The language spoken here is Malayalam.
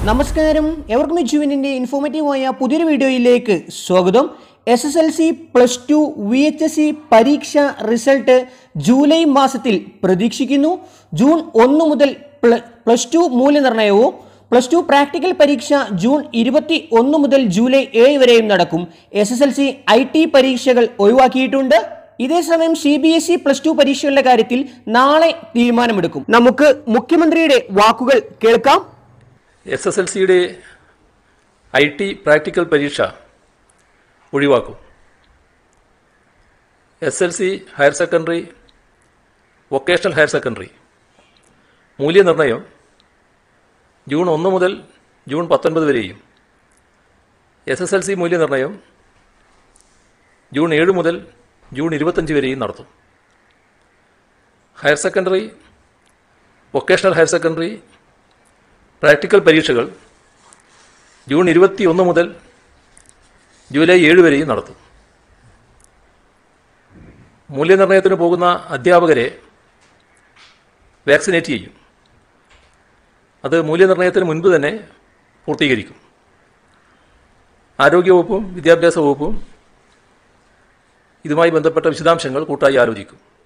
നമസ്കാരം എവർക്കും ജുവിനിൻ്റെ ഇൻഫോർമേറ്റീവായ പുതിയൊരു വീഡിയോയിലേക്ക് സ്വാഗതം S S L C plus two V H S C പരീക്ഷ റിസൾട്ട് ജൂലൈ മാസത്തിൽ പ്രതീക്ഷിക്കുന്നു ജൂൺ ഒന്ന് മുതൽ പ്ല- പ്ലസ് ടു മൂല്യനിർണ്ണയവും പ്ലസ് ടു പ്രാക്ടിക്കൽ പരീക്ഷ ജൂൺ ഇരുപത്തി ഒന്ന് മുതൽ ജൂലൈ ഏഴ് വരെയും നടക്കും S S L C I T പരീക്ഷകൾ ഒഴിവാക്കിയിട്ടുണ്ട് ഇതേസമയം C B S E plus two പരീക്ഷകളുടെ കാര്യത്തിൽ നാളെ തീരുമാനമെടുക്കും നമുക്ക് മുഖ്യമന്ത്രിയുടെ വാക്കുകൾ കേൾക്കാം എസ് എസ് എൽ സിയുടെ ഐ ടി പ്രാക്ടിക്കൽ പരീക്ഷ ഒഴിവാക്കും S L C higher secondary vocational higher secondary മൂല്യനിർണ്ണയം ജൂൺ ഒന്ന് മുതൽ ജൂൺ പത്തൊൻപത് വരെയും എസ് എസ് എൽ സി മൂല്യനിർണ്ണയം ജൂൺ ഏഴ് മുതൽ ജൂൺ ഇരുപത്തഞ്ച് വരെയും നടത്തും higher secondary vocational higher secondary practical പരീക്ഷകൾ ജൂൺ ഇരുപത്തി ഒന്ന് മുതൽ ജൂലൈ ഏഴ് വരെയും നടത്തും മൂല്യനിർണ്ണയത്തിന് പോകുന്ന അധ്യാപകരെ വാക്സിനേറ്റ് ചെയ്യും അത് മൂല്യനിർണ്ണയത്തിന് മുൻപ് തന്നെ പൂർത്തീകരിക്കും ആരോഗ്യവകുപ്പും വിദ്യാഭ്യാസ വകുപ്പും ഇതുമായി ബന്ധപ്പെട്ട വിശദാംശങ്ങൾ കൂട്ടായി ആലോചിക്കും